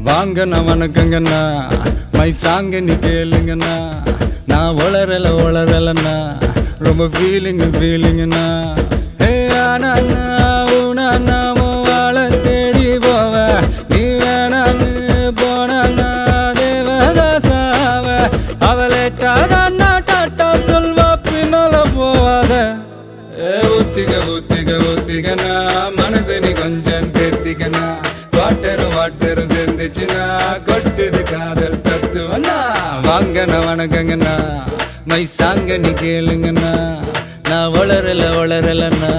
வாங்கண்ணா வணக்கங்கண்ணா மை சாங்க நீ கேளுங்கண்ணா நான் வளரல வளரலண்ணா ரொம்ப ஃபீலிங் ஃபீலிங்கண்ணா ஹே ஆனா உனா வாழ தேடி போவ நீ வேணான்னு போனா தேவதாசாவ அவளேட்டாதான் டாட்டா சொல்வா பின்னால போவாத ஏ ஊத்திக ஊத்திக ஊத்திகனா மனசு நீ கொஞ்சம் தேத்திக்கனா வாட்டரும் வாட்டரும் சேர்ந்துச்சுன்னா கொட்டுது காதல் தத்துவனா வாங்கண்ணா வணக்கங்கண்ணா மை சாங்க நீ கேளுங்கண்ணா நான் வளரல வளரலண்ணா